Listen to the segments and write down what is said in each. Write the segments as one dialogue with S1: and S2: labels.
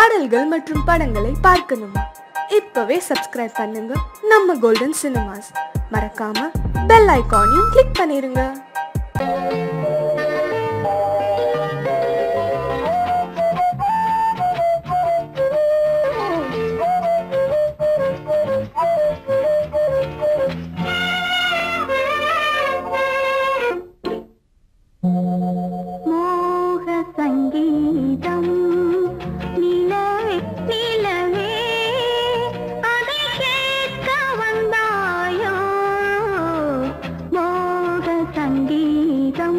S1: பாடல்கள் மற்றும் படங்களை பார்க்கணுமா இப்பவே சப்ஸ்கிரைப் பண்ணுங்க நம்ம கோல்டன் சினிமாஸ் மறக்காம பெல் ஐகானையும் கிளிக் பண்ணிருங்க
S2: மோக சங்கீதம் நிலவே நிலவே அதை கேட்க வந்தாயோ மோக சங்கீதம்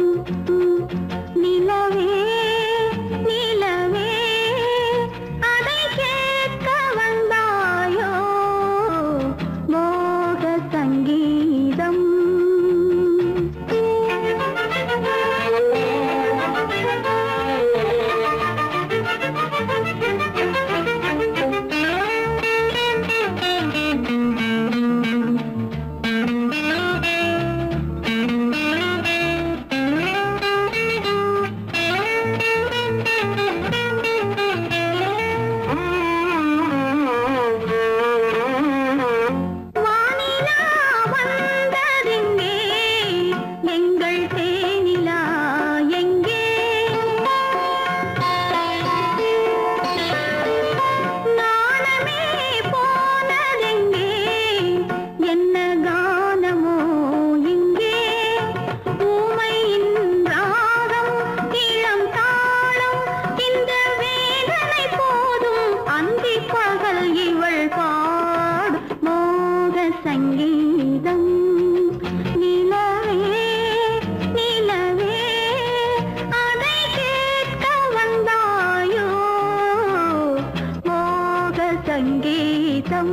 S2: நிலவே நிலவே அதை கேட்க வந்தாயோ மோக சங்கீதம் வானிலா வந்ததெங்கே எங்கள் தேனிலா எங்கே நாணமே போனதெங்கே என்ன கானமோ இங்கே ஊமையின் ராகம் இளம் தாளம் இந்த வேதனை போதும் அந்தி பகல் இவள் பாடும் மோக சங்கீதம் நிலவே நிலவே அதை கேட்க வந்தாயோ மோக சங்கீதம்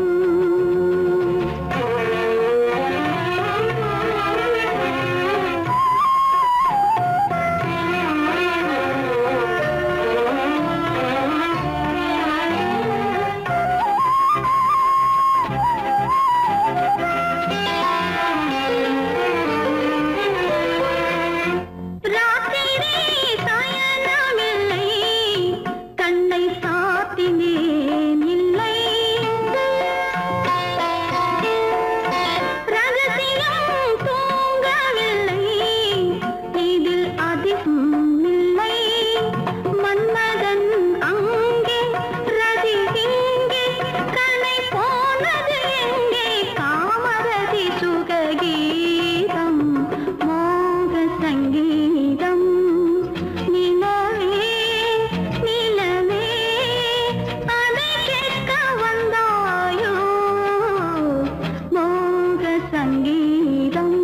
S2: ராத்திரி சயனமில்லை கண்ணை சாத்தினேன் இல்லை ரகசியம் தூங்கவில்லை இதில் அதிகம் இல்லை மன்மதன் அங்கே ரதி இங்கே கனை போனது எங்கே காமரதி சுககீதம் மோக சங்கீதம் நிலவே நிலவே அதை கேட்க வந்தாயோ மோக சங்கீதம்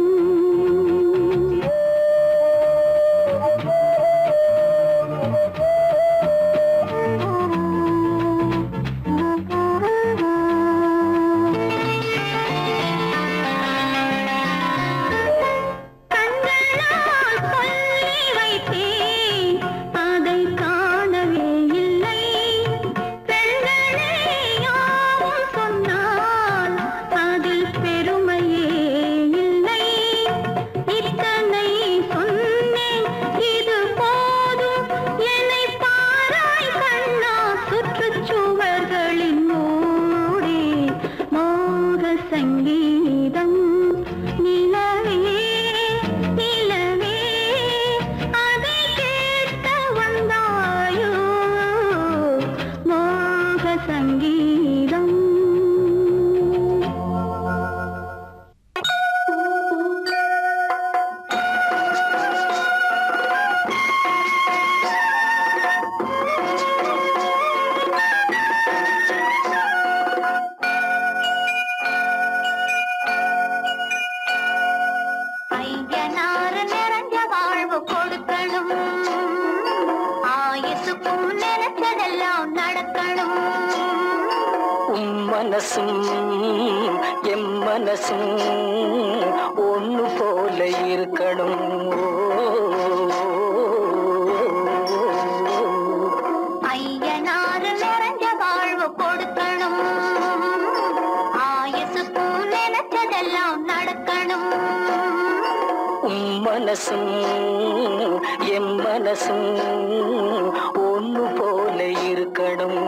S2: கண்களால் சொல்லி வைத்தேன் அதை காணவே இல்லை பெண்களே யாவும் சொன்னால் அதில் பெருமையே இல்லை இத்தனை சொன்னேன் இது போதும் என்னை பாராய் கண்ணா சுற்றுச்சுவர்களின் மூடி மோக சங்கீதம் நிலவே நிலவே அதை கேட்க வந்தாயோ மோக சங்கீதம் ஐயனாறு நிறைஞ்ச வாழ்வு கொடுக்கணும் ஆயுசுக்கும் நினைச்சதெல்லாம் நடக்கணும்
S3: உம் மனசும் எம் மனசும் ஒண்ணு போல இருக்கணும்
S2: ஐயனாறு நிறைஞ்ச வாழ்வு கொடுக்கணும் ஆயுசுக்கும் நினைச்சதெல்லாம் நடக்கணும்
S3: உம் மனசும் எம் மனசும் ஒண்ணு போல இருக்கணும்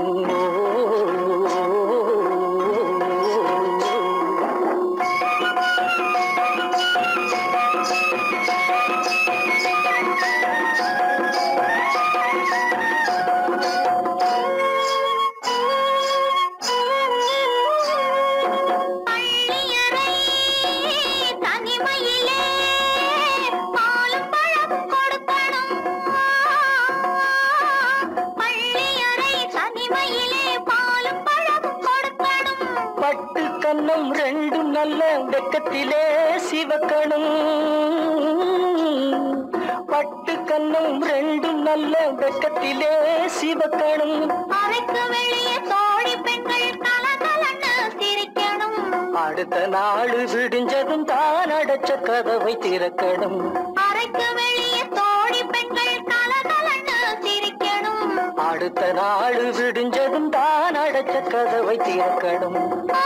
S3: நல்ல வெக்கத்திலே சிவக்கணும் பட்டு கண்ணும் ரெண்டும் நல்ல வெக்கத்திலே சிவக்கணும்
S2: அறைக்கு வெளியே தோழி பெண்கள் கலகலன்னு சிரிக்கணும்
S3: அடுத்த நாள் விடிஞ்சதும் தான் அடைச்ச கதவை திறக்கணும்
S2: அறைக்கு வெளியே தோழி பெண்கள் கலகலன்னு சிரிக்கணும்
S3: அடுத்த நாள் விடிஞ்சதும் தான் அடைச்ச கதவை திறக்கணும்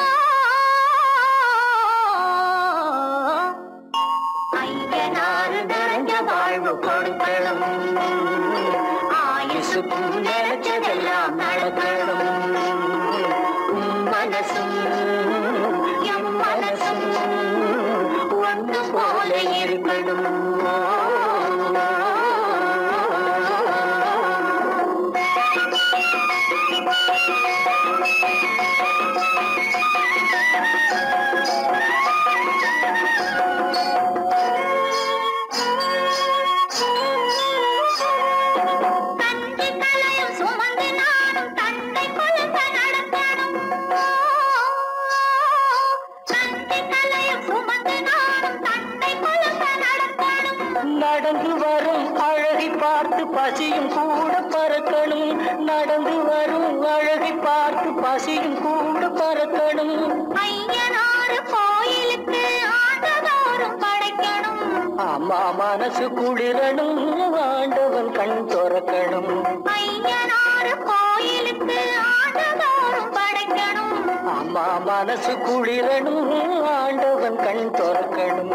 S2: ஐயனாறு நிறைஞ்ச வாழ்வு கொடுக்கணும் ஆயுசுக்கும் நினைச்சதெல்லாம் நடக்கணும் உம் மனசும் எம் மனசும் ஒன்று போல இருக்கணும் தந்தை தலையும் சுமந்து நானும் தந்தை கொழுந்த நடக்கணும் தந்தை தலையும் சுமந்து நானும் தந்தை கொழுந்த நடக்கணும்
S3: நடந்து வரும் அழகை பார்த்து பசியும் கூட பறக்கணும் நடந்து வரும் அழகை பார்த்து பசியும் கூட பறக்கணும்
S2: ஐயனாறு கோயிலுக்கு ஆண்டதோறும் படைக்கணும்
S3: அம்மா மனசு குளிரணும் ஆண்டவன் கண் துறக்கணும்
S2: ஐயனாறு கோயிலுக்கு ஆண்டதோறும் படைக்கணும்
S3: அம்மா மனசு குளிரணும் ஆண்டவன் கண் துறக்கணும்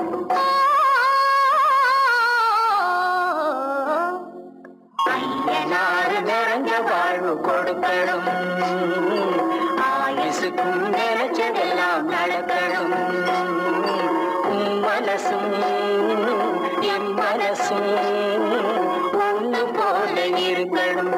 S2: ஐயனாறு
S3: நிறைஞ்ச வாழ்வு கொடுக்கணும் ஆயுசுக்கும் நினைச்சதெல்லாம் நடக்கணும் உன் மனசும் என் மனசும் ஒன்று போல இருக்கணும்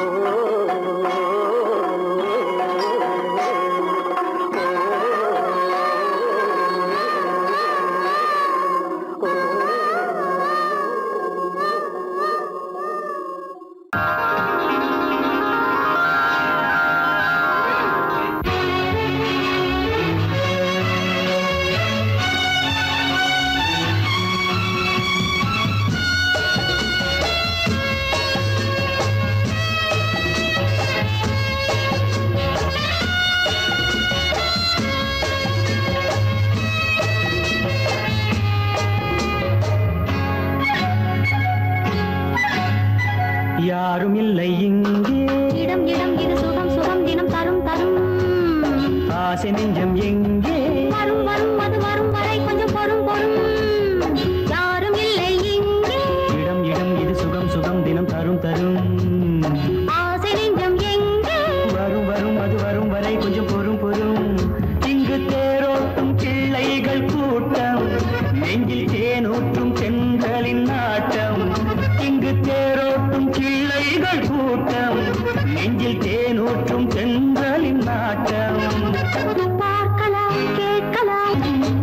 S4: யாரும் இல்லை இங்கே
S2: இடம் இடம் இது சுகம் சுகம் தினம் தரும் தரும்
S4: ஆசை நெஞ்சம் எங்கே
S2: வரும் வரும் அது வரும் வரை கொஞ்சம் பொறும் பொறும் யாரும் இல்லை இங்கே
S4: இடம் இடம் இது சுகம் சுகம் தினம் தரும் தரும்
S2: ஆசை நெஞ்சம் எங்கே
S4: வரும் வரும் அது வரும் வரை கொஞ்சம் பொறும் பொறும் இங்கு தேரோட்டும் பிள்ளைகள் கூட்டம் நெஞ்சில் தேனூற்றும் பெண்களின் நாட்டம் இங்கு தேரோட்டும் பிள்ளைகள் கூட்டம் நெஞ்சில் தேனூற்றும் பெண்களின் நாட்டம்
S2: பார்க்கலாம் கேட்கலாம்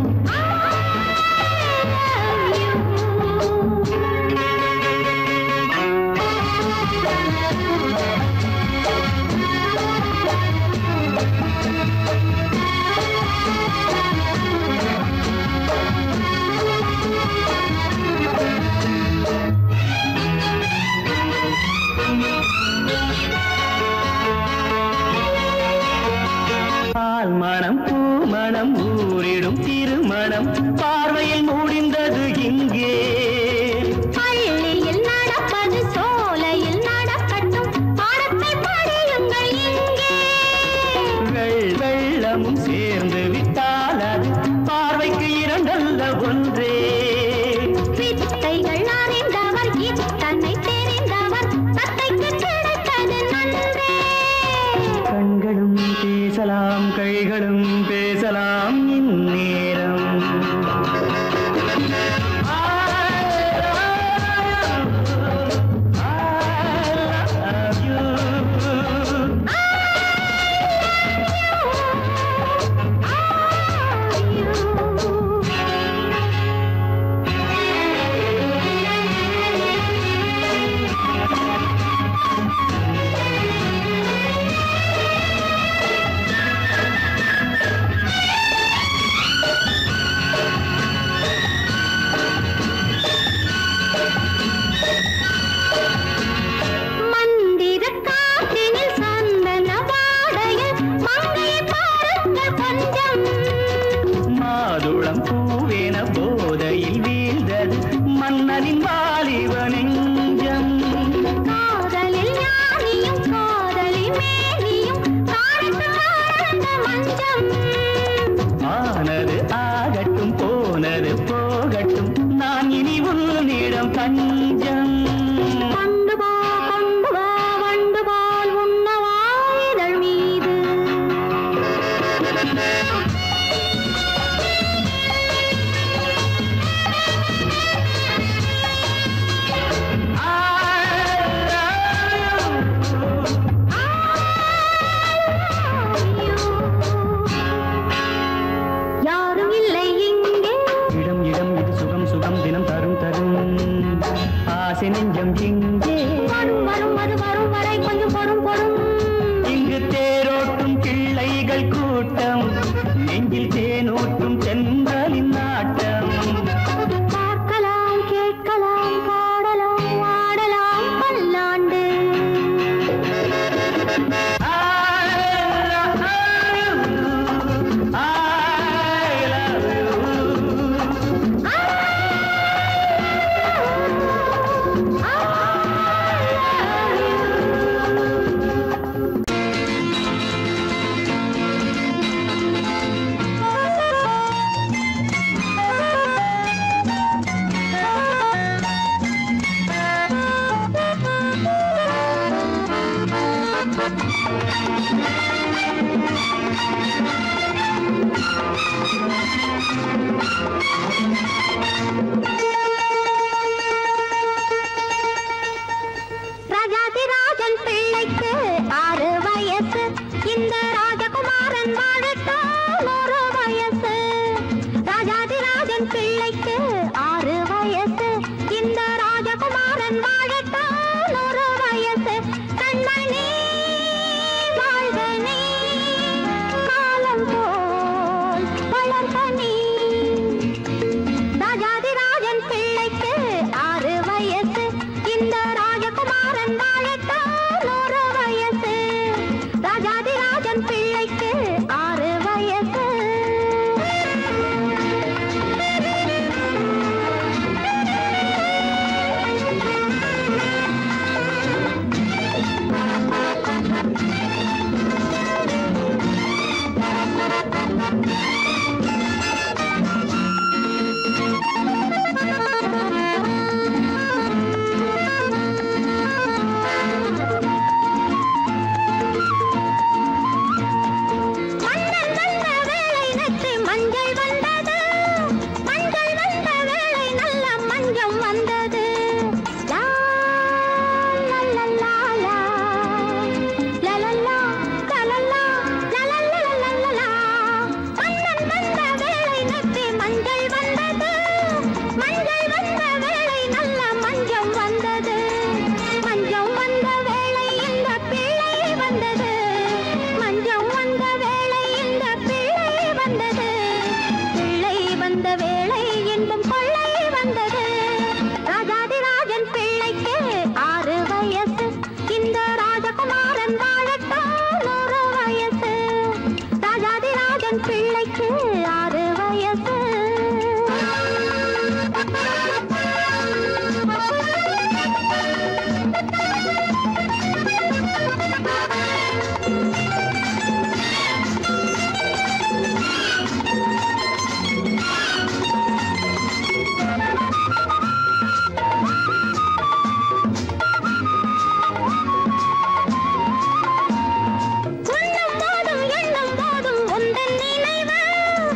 S4: பால் மணம் பூ மணம் ஊரிடும் திருமணம் பார்வையில் முடிந்தது இங்கே
S2: பள்ளியில் நடப்பது சோலையில் நடக்கட்டும் பாடத்தை படியுங்கள் இங்கே
S4: வெள் வெள்ளமும் சேர்ந்து விட்டால் அது பார்வைக்கு இரண்டல்ல ஒன்றே
S2: வித்தைகள் அறிந்தவர் இத்தனை தெரிந்தவர் தத்தைக்கு கிடைத்தது நன்றே
S4: கண்களும் பேசலாம் கைகளும் பேசலாம் இந்நேரம் I love you.
S2: வந்த மஞ்சம்
S4: ஆனது ஆகட்டும் போனது போகட்டும் நான் இனி உன்னிடம் பஞ்சம்
S2: கொண்டு போ கொண்டு வா வண்டு போல் உண்ணவா இதழ் மீது யாரும் இல்லை இங்கே
S4: இடம் இடம் இது சுகம் சுகம் தினம் தரும் தரும் ஆசை நெஞ்சம் இங்கே
S2: வரும் வரும் அது வரும் வரை கொஞ்சம் பொறும் பொறும்
S4: இங்கு தேரோட்டும் பிள்ளைகள் கூட்டம் நெஞ்சில் தேனூட்டும் தென்றலின் நாட்டம்
S2: பார்க்கலாம் கேட்கலாம் பாடலாம் ஆடலாம் பல்லாண்டு
S4: I love you.
S2: ராஜாதிராஜன் பிள்ளைக்கு ஆறு வயசு இந்த ராஜகுமாரன் வாழட்டும் ஒரு வயசு ராஜாதிராஜன் பிள்ளைக்கு ஆறு வயசு இந்த ராஜகுமாரன் வாழட்டும் ஒரு வயசு கண்மணி வாழ்க நீ காலம் போல் வளர்க நீ ராஜாதிராஜன் பிள்ளைக்கு ஆறு வயசு இந்த ராஜகுமாரன் வாழட்டும் நூறு வயசு ராஜாதிராஜன் பிள்ளைக்கு ஆறு வயசு மன்னன் வந்த வேளை நச்சு மஞ்சள் வந்தது மஞ்சள் வந்த வேளை நல்ல மஞ்சம் வந்தது லா, லா, லா, லா, லா. லா, லா, லா, லா, லா, லா, லா, லா, லா, லா, லா, லா. மன்னன் வந்த வேளை நச்சு மஞ்சள் வந்தது மஞ்சள் வந்த வேளை நல்ல மஞ்சம் வந்தது மஞ்சம் வந்த வேளை இந்த பிள்ளை வந்தது மஞ்சம் வந்த வேளை இந்த பிள்ளை வந்தது பிள்ளை வந்த வேளை என்பும் கொள்ளை வந்தது ராஜாதிராஜன் பிள்ளைக்கு ஆறு வயசு இந்த ராஜகுமாரன் வாழட்டும் நூறு வயசு ராஜாதிராஜன் பிள்ளைக்கு ஆறு வயசு உண்ணும் போதும் எண்ணும் போதும் உந்தன் நினைவு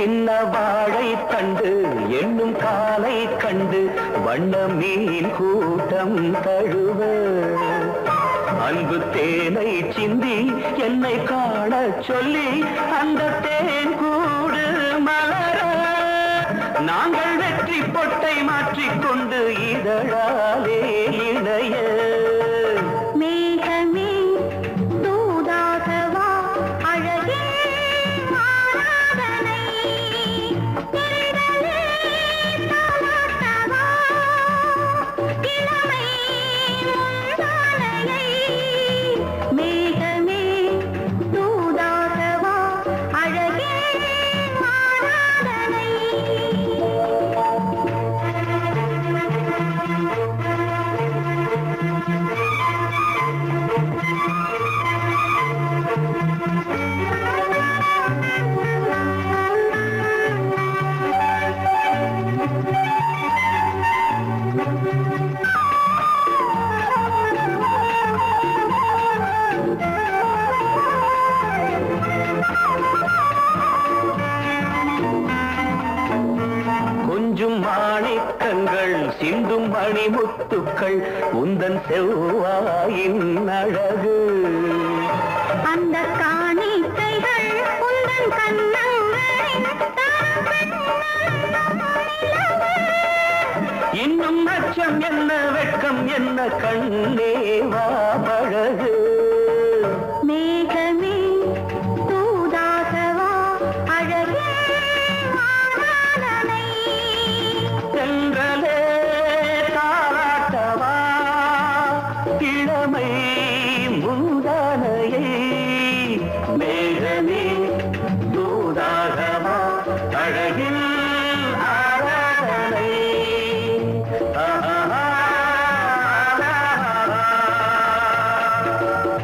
S5: சின்ன வாழை தண்டு என்னும் காலை கண்டு வண்ண மீன் கூட்டம் தழுவ அன்பு தேனை சிந்தி என்னை காண சொல்லி அந்த தேன் கூடு மலர நாங்கள் வெற்றி பொட்டை மாற்றிக்கொண்டு இதழாலே இணைய
S2: மேகமே தூதாகவா அழகே ஆராதனை திரளே தாலாட்டவா இளமை முந்தானையை மேகமே தூதாகவா அழகே ஆராதனை
S5: கொஞ்சும் மாணிக்கங்கள் சிந்தும் மணிமுத்துக்கள் உந்தன் செவ்வாயின் அழகு
S2: அந்த காணிக்கைகள் உந்தன் கண்ணங்களின்
S5: இன்னும் அச்சம் என்ன வெட்கம் என்ன கண்ணேவா பழகு
S2: மேகமே தூதாகவா அழகே ஆராதனை
S5: சென்றலே தாராட்டவா இளமை முந்தானையை மேகமே தூதாகவா அழகில் ஆராதனை ஆஹா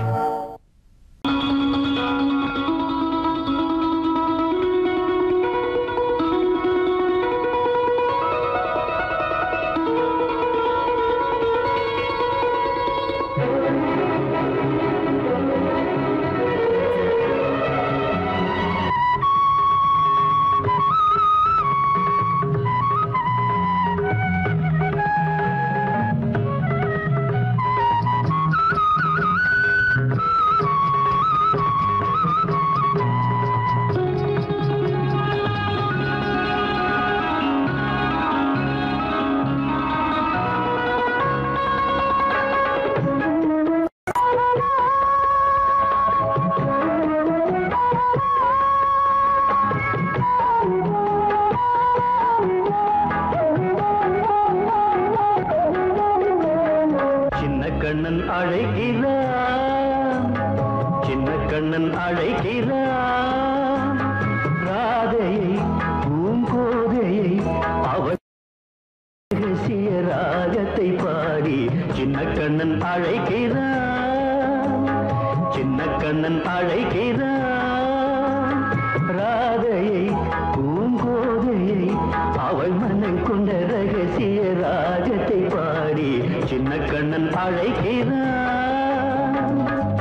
S5: சின்ன கண்ணன் அழைக்கிறான் சின்ன கண்ணன் அழைக்கிறான் ராதையை பூங்கோதையை அவர் ரகசிய ராகத்தை பாடி சின்ன கண்ணன் அழைக்கிறான் சின்ன கண்ணன் அழைக்கிறான் ராதையை பூங்கோதையை அவள் மனம் கொண்ட ரகசிய ராகத்தை பாடி சின்ன கண்ணன் அழைக்கிறான்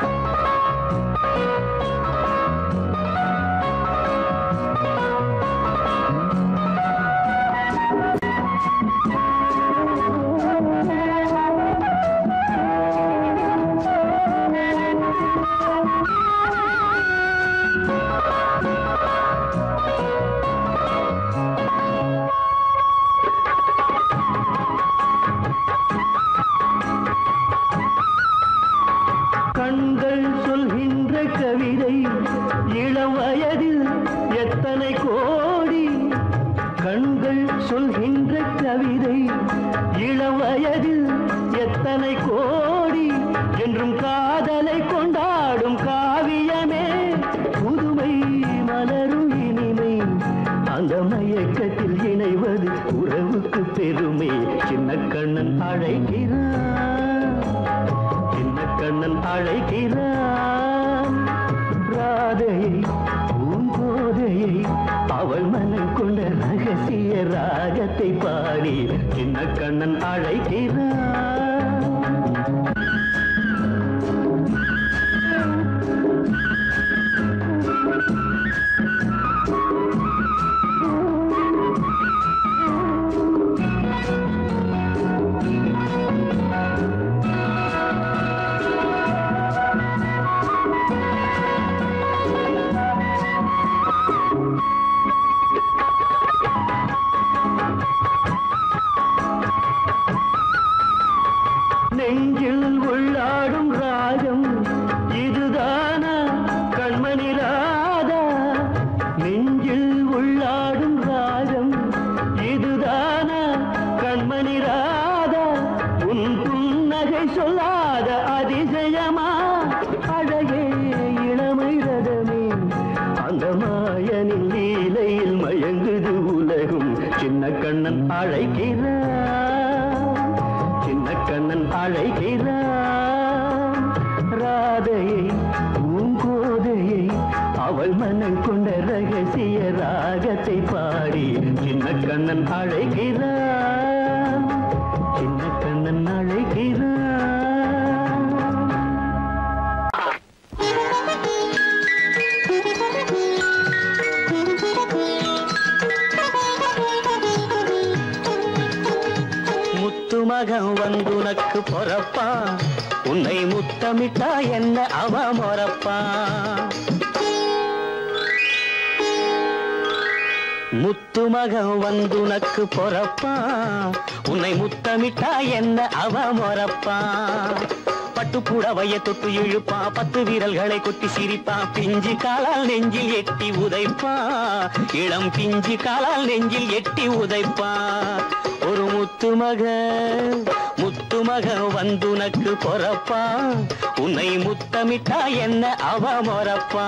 S5: கண்கள் சொல்கின்ற கவிதை இளம் வயதில் எத்தனை கோடி கண்கள் சொல்கின்ற கவிதை இளம் வயதில் எத்தனை கோடி என்றும் காதலை கொண்டாடும் காவியமே புதுமை மலரும் இனிமை அந்த மயக்கத்தில் இணைவது உறவுக்கு பெருமை சின்ன கண்ணன் அழைக்கிறான் சின்ன கண்ணன் அழைக்கிறான் ராதையை பூங்கோதையை அவள் மனம் கொண்ட ரகசிய ராகத்தை பாடி சின்ன கண்ணன் அழைக்கிறான் அழைக்கிறான் ராதையை பூங்கோதையை அவள் மனம் கொண்ட ரகசிய ராகத்தை பாடி சின்ன கண்ணன் அழைக்கிறான் சின்ன கண்ணன் அழைக்கிறான் முத்துமகன் வந்துனக்கு பொறப்பா உன்னை முத்தமிட்டா என்ன அவ மொறப்பா முத்துமகன் வந்துனக்கு பொறப்பா உன்னை முத்தமிட்டா என்ன அவ மொறப்பா பட்டு புடவைய தொட்டு இழுப்பா பத்து வீரல்களை கொட்டி சிரிப்பா பிஞ்சு காலால் நெஞ்சில் எட்டி உதைப்பா இளம் பிஞ்சு காலால் நெஞ்சில் எட்டி உதைப்பா ஒரு முத்துமக முத்துமக வந்துனக்கு பொறப்பா உன்னை முத்தமிட்டா என்ன அவ மொறப்பா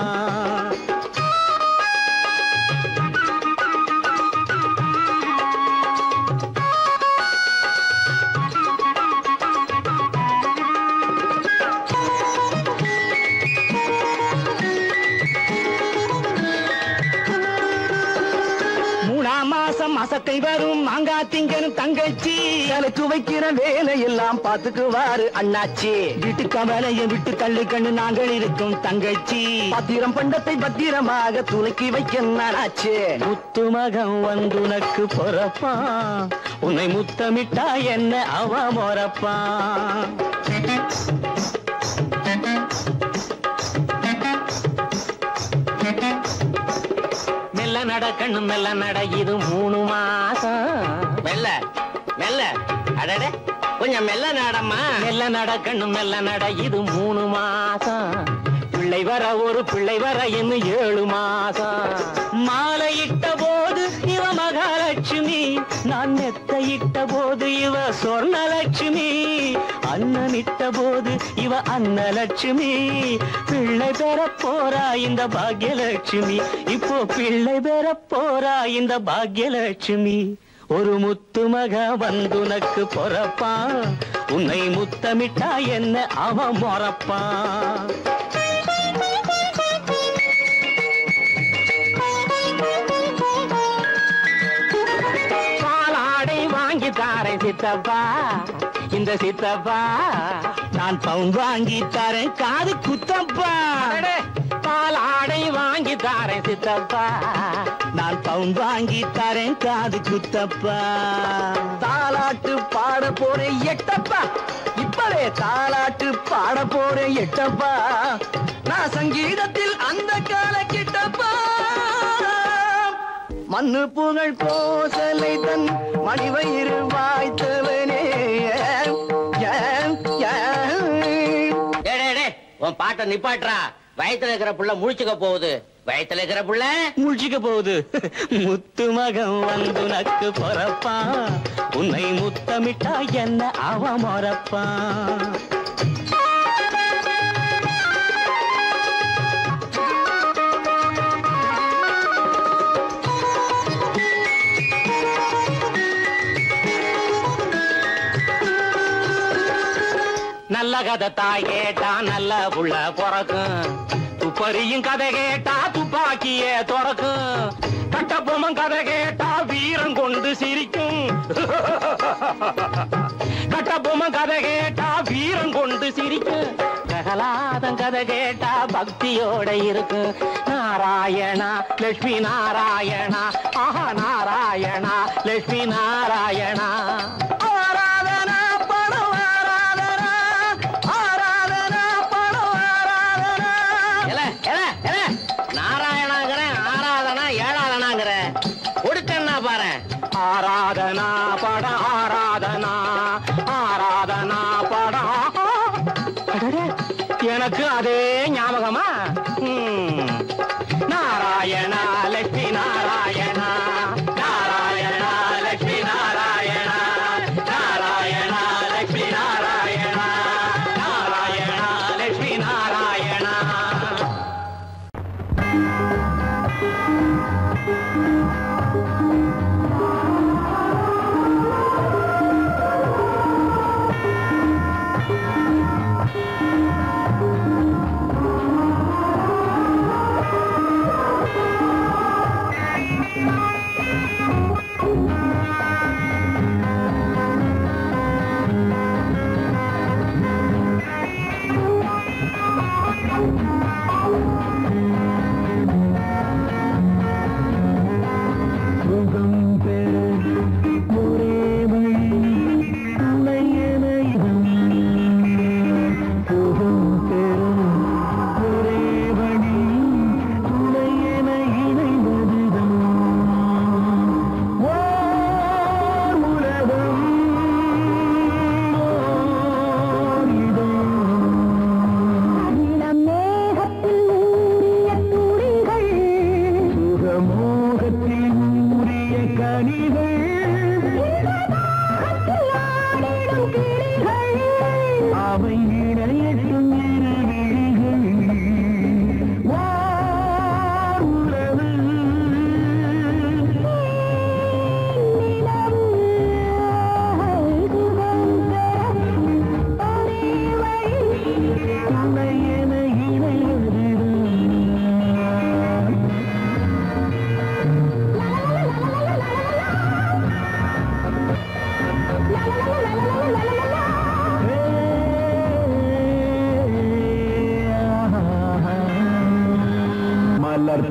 S5: மூணாம் மாசம் அசத்தை வரும் மாங்கா திங்கனும் தங்கச்சி எனக்கு வைக்கிற வேலையெல்லாம் பாத்துக்குவாரு அண்ணாச்சி வீட்டுக்கு வேலையை விட்டு கல்லு கண்ணு நாங்கள் இருக்கும் தங்கச்சி பத்திரம் பண்டத்தை பத்திரமாக துலக்கி வைக்க நானாச்சு முத்துமகம் வந்துனக்கு பொறப்பா உன்னை முத்தமிட்டா என்ன அவ மொறப்பா மெல்ல நட கண்ணு மெல்ல நட இது மூணு மாசம் மெல்ல மெல்ல அடடே கொஞ்சம் மெல்ல நடம்மா மெல்ல நட கண்ணு மெல்ல நட இது மூணு மாசம் பிள்ளை வர ஒரு பிள்ளை வர இன்னும் ஏழு மாசம் மாலையிட்ட போது இவ மகாலட்சுமி நான் நெத்தையிட்ட போது இவ சொர்ணலட்சுமி அன்னமிட்ட போது இவ அன்னலட்சுமி பிள்ளை பெற போறா இந்த பாக்யலட்சுமி இப்போ பிள்ளை பெற போறா இந்த பாக்யலட்சுமி ஒரு முத்துமக வந்துனக்கு பொறப்பா உன்னை முத்தமிட்டா என்ன அவ மொறப்பா பாலாடை வாங்கி தாரேன் சித்தப்பா இந்த சித்தப்பா நான் பவுன் வாங்கி தரேன் காது குத்தப்பா பாலாடை வாங்கி தாரேன் சித்தப்பா நான் பவுன் வாங்கி தரேன் காது குத்தப்பா தாலாட்டு பாட போறேன் எட்டப்பா இப்பவே தாலாட்டு பாட போறேன் எட்டப்பா நான் சங்கீதத்தில் அந்த கால கிட்டப்பா மண்ணு புகழ் கோசலை தன் மணிவயிறு வாய்த்தவனே
S6: உன் பாட்டை நிப்பாட்டுறா வயத்துல இருக்கிற புள்ள முழிச்சுக்க போகுது வயத்துல இருக்கிற புள்ள
S5: முழிச்சுக்க போகுது முத்து மகம் வந்து நக்கு பொறப்பா உன்னை முத்தமிட்டா என்ன அவ மொறப்பா நல்ல கதை தாய் கேட்டா நல்ல புள்ள பிறக்கும் துப்பறியும் கதை கேட்டா துப்பாக்கியே துறக்கும் கட்டபொம்மன் கதை கேட்டா வீரம் கொண்டு சிரிக்கும் கட்டபொம்மன் கதை கேட்டா வீரம் கொண்டு சிரிக்கும் பிரகலாதன் கதை கேட்டா பக்தியோட இருக்கும் நாராயணா லட்சுமி நாராயணா ஆஹா நாராயணா லட்சுமி நாராயணா ஆராதனா படம் ஆராதனா ஆராதனா படம் ஆராதனா
S6: எல, எல, எல. நாராயணாங்கிறேன் ஆராதனா ஏழாதனாங்கிற கொடுக்கன்னா பாரு
S5: ஆராதனா பட ஆராதனா ஆராதனா பட அடடே, எனக்கு அதே ஞாபகமா ம். நாராயணா லட்சுமி நாராயணா நாராயணா லட்சுமி நாராயணா நாராயணா லட்சுமி நாராயணா நாராயணா லட்சுமி நாராயணா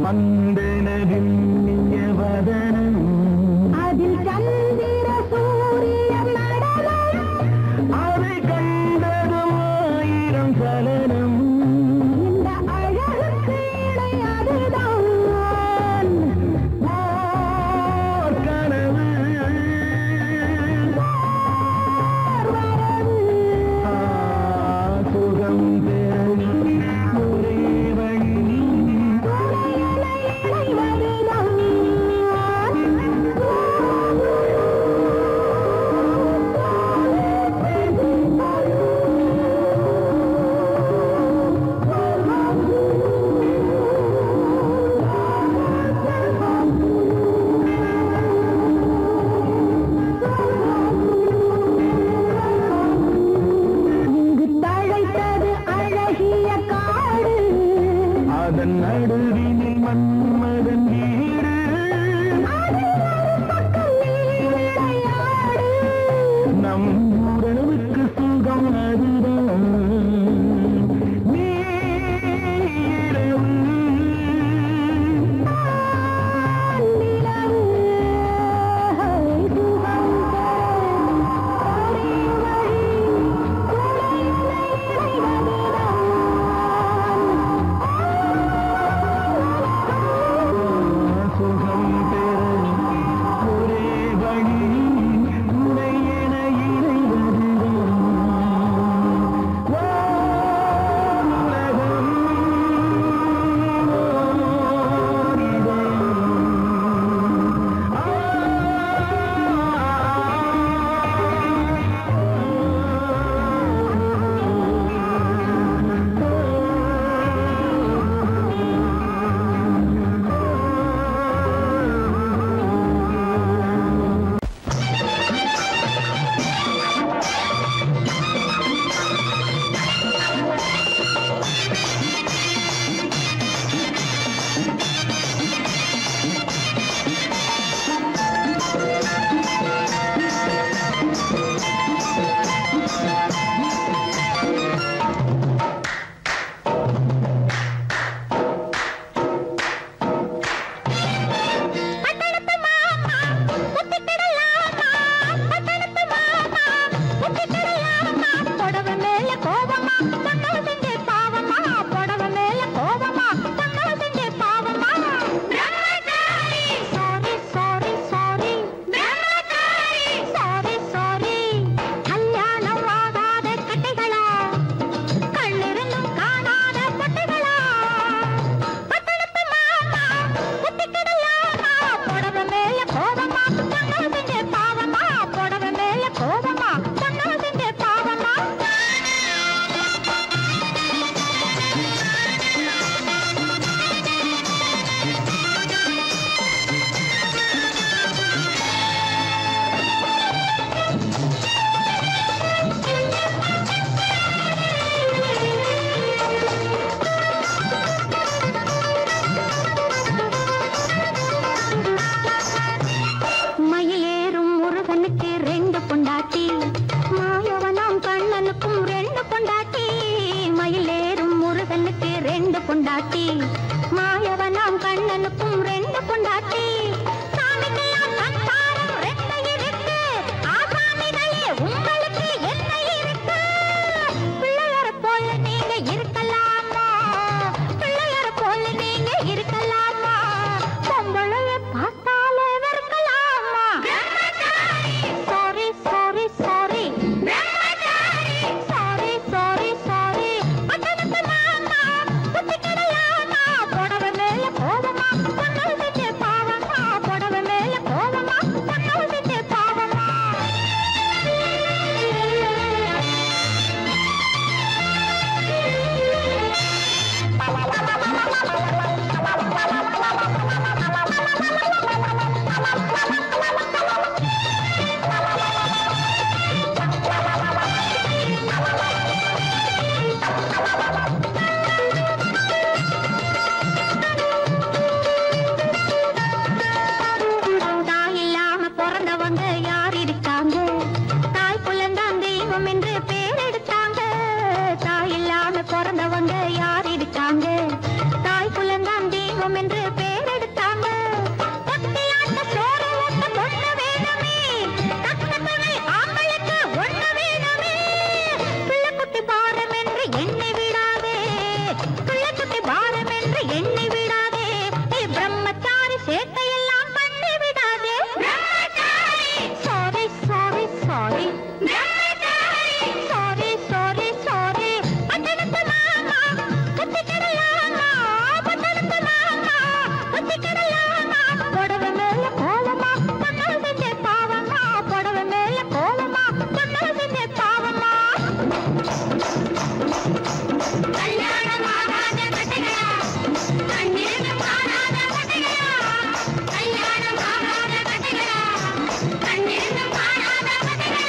S4: அந்தனவில்லிய வதனம்
S2: அதில் சந்திர சூரிய நடனம்
S4: அதை கண்டதும் ஆயிரம் சலனம்
S2: இந்த அழகுக்கு இணை அதுதான்
S4: ஓர் கனவு ஆ, சுகம் பெறும் ஒரே வழி
S2: இங்கு தழைத்தது அழகிய காடு
S4: அதன் நடுவினில் மன்மதன் வீடு
S2: அதில் ஒரு பக்கம் நீ விளையாடு
S4: நம் உறவுக்கு சுகம் அதுதான் நீ இரவு
S2: நிலவு சுகம் ஒரே வழி
S4: சுகம் பெற ஒரே வழி உன்னை என இணைவதுதான் ஓர் உலகம், ஓர் இதயம்.
S2: புடவ மேல கோபமா தன்னல செஞ்சே பாவமா புடவ மேல கோபமா தன்னல செஞ்சே பாவமா sorry sorry sorry sorry sorry கல்யாணம் ஆகாத கட்டைகளா கண்ணிருந்தும் காணாத பட்டைகளா பட்டணத்து மாமா குத்திக்கிடலாமா புடவ மேல கோபமா தன்னல செஞ்சே பாவமா புடவ மேல கோபமா தன்னல செஞ்சே பாவமா மயிலேறும் முருகனுக்கு ரெண்டு பொண்டாட்டி மாயவனாம் கண்ணனுக்கும் ரெண்டு பொண்டாட்டி மயிலேறும் முருகனுக்கு ரெண்டு பொண்டாட்டி மாயவனாம் கண்ணனுக்கும் ரெண்டு பொண்டாட்டி சாமிக்கெல்லாம் சம்சாரம் ரெண்டு இருக்கு ஆசாமிகளே உங்களுக்கு என்ன இருக்கு பிள்ளையார போல நீங்க இருக்கலாமா பிள்ளையார போல நீங்க இருக்கலாமா பொம்பளைய பார்த்தாலே வெறுக்கலாமா சாரி சாரி சாரி சாரி சாரி சாரி பட்டணத்து மாமா குத்தி கிடலாமா குள்ளக்குட்டி பாரம் என்று எண்ணி விடாதே நீ பிரம்மச்சாரி சேட்டையெல்லாம் பண்ணி விடாதே சாரி சாரி சாரி சாரி சாரி சாரி பட்டணத்து மாமா குத்திக்கிடலாமா பட்டணத்து மாமா குத்திக்கிடலாமா புடவை மேல கோலமா பொண்ணு செஞ்ச பாவமா புடவை மேல கோலமா பொண்ணு செஞ்ச பாவமா கல்யாணம் ஆகாத கட்டைகளா கண்ணிரண்டு காணாத கட்டைகளா கல்யாணம் ஆகாத கட்டைகளா கண்ணிரண்டு காணாத கட்டைகளா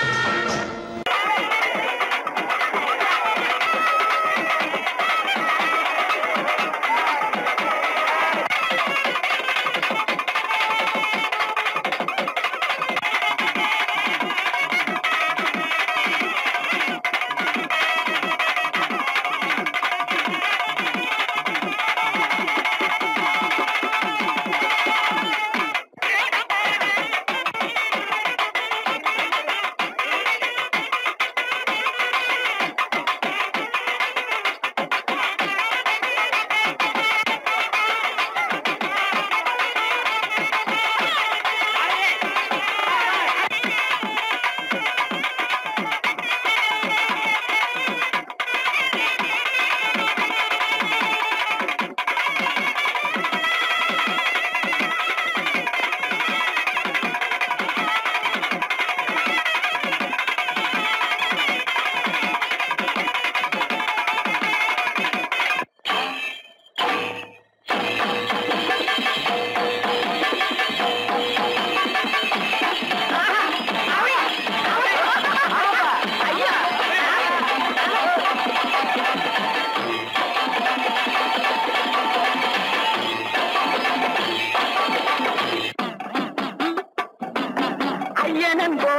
S3: ஐயனன்போ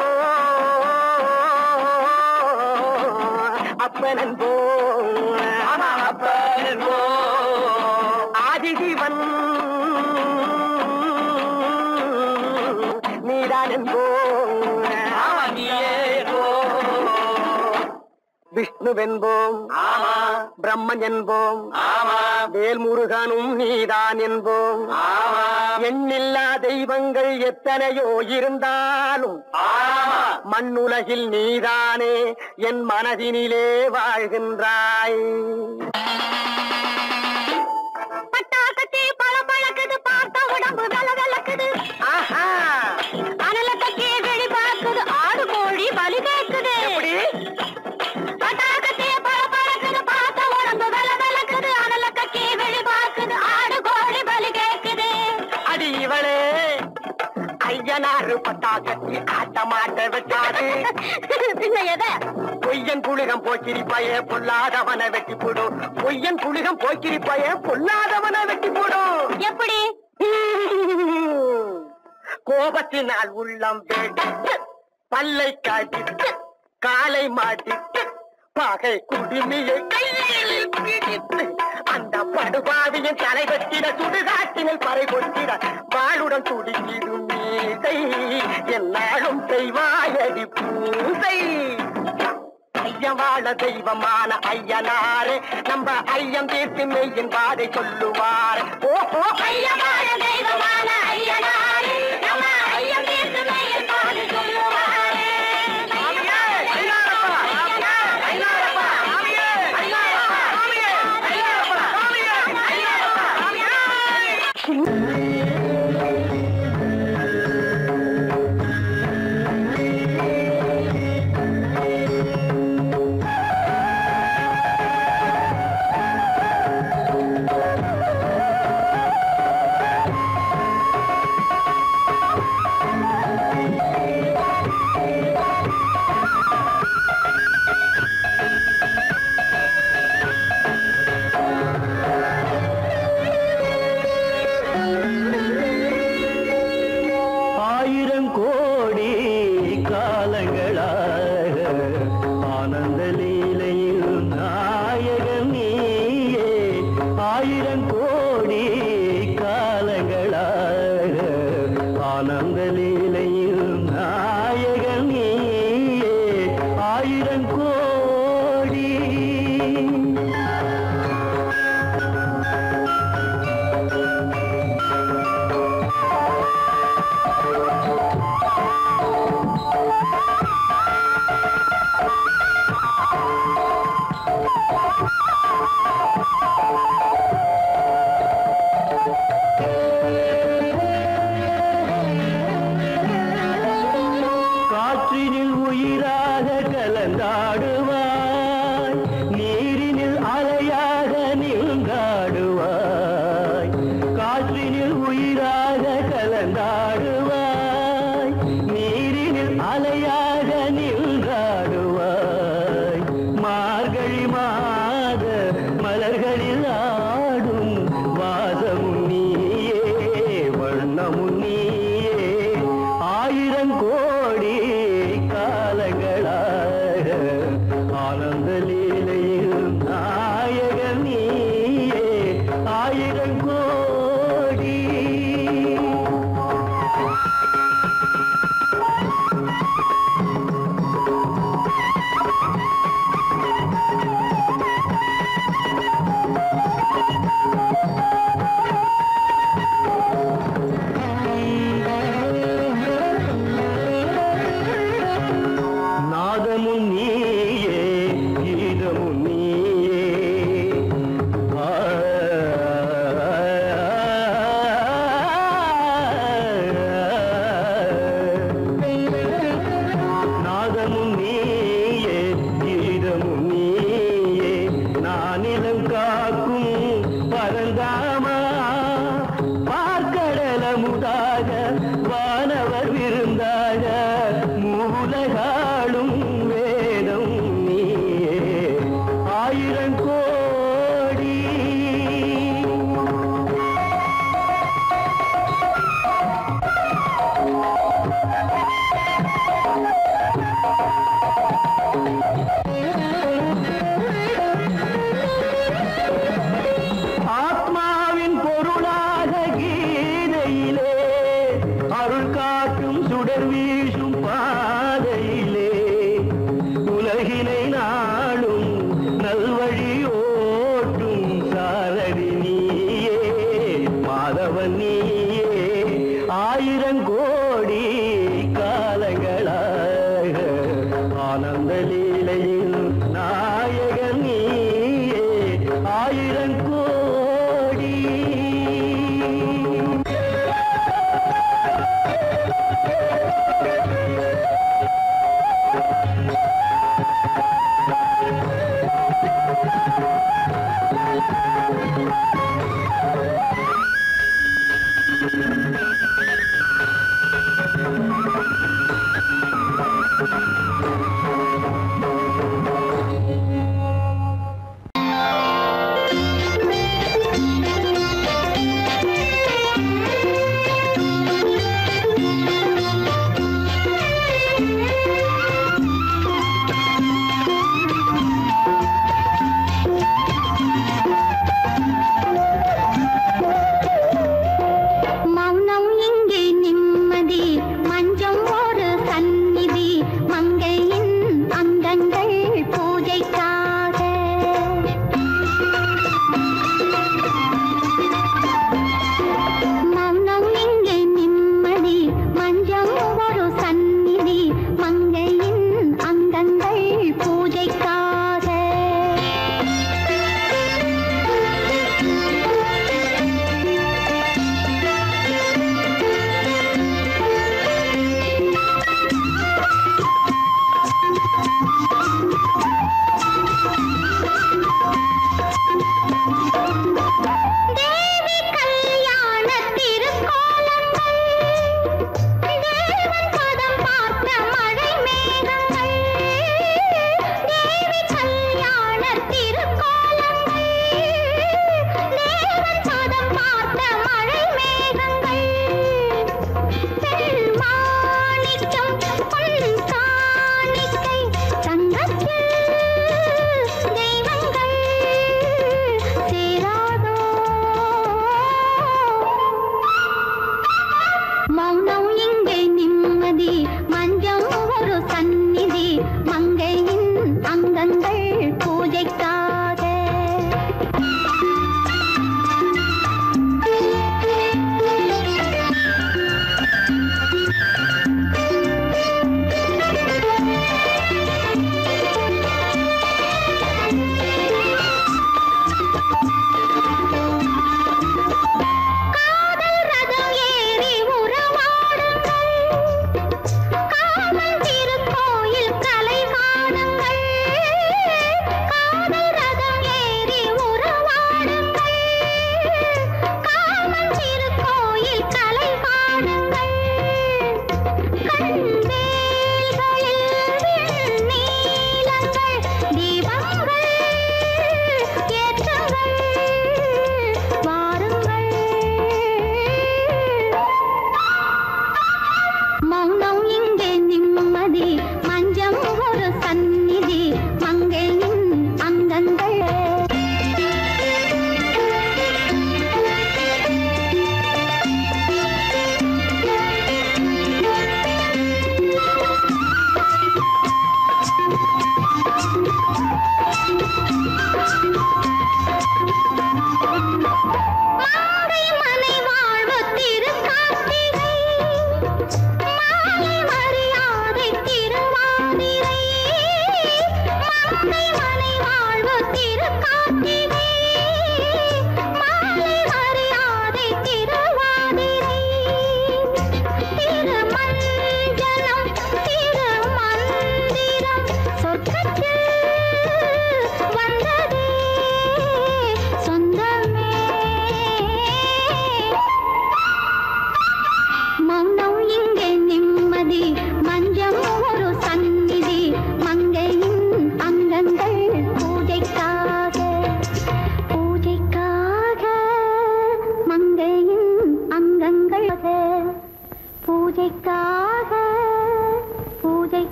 S3: அப்பனன்போ அப்பனன்போ ஆதிசிவன் நீதானன்போ விஷ்ணுவென்போம் ஆமா பிரம்மன் என்போம் ஆமா வேல்முருகனும் நீதான் என்போம் ஆமா எண்ணில்லா தெய்வங்கள் எத்தனையோ இருந்தாலும் ஆமா மண்ணுலகில் நீதானே என் மனதினிலே வாழ்கின்றாய்
S2: பட்டாக்கத்தி பல பழக்குது பார்த்த உடம்பு வெல வெலக்குது
S3: ஆஹா
S2: அனல தக்கி வெளி பார்க்குது ஆடு கோழி பலி கேக்குது
S3: எப்படி
S2: பட்டாக்கத்தி பல பழக்குது பார்த்த உடம்பு வெல வெலக்குது அனல தக்கி வெளி பார்க்குது ஆடு கோழி பலி கேக்குது
S3: அடி இவளே ஐயனாறு பட்டாக்கத்தி ஆட்ட மாட்ட விட்டாது
S2: பின்ன எதை
S3: பொய்யன் புலிகம் போக்கிரிப்பாய பொல்லாதவன வெட்டி போடும் பொய்யன் புலிகம் போக்கிரிப்பாய பொல்லாதவன வெட்டி போடும்
S2: எப்படி
S3: கோபத்தினால் உள்ளம் வெடித்து பல்லை காட்டிட்டு காலை மாட்டிட்டு பகை குடுமியை கையில் பிடித்து அந்த படுபாவியின் தலை வெட்டிட சுடுகாட்டினில் பறை கொட்டிட வாளுடன் துடிக்கிடும் மீசை என்னாலும் செய்வாயடி பூசை ஐயவாழ தெய்வமான ஐயனாரே நம்ம ஐயம் தீர்த்து மெய்யின் பாதை சொல்லுவார் ஓஹோ
S2: ஐயமான தெய்வமான ஐயனா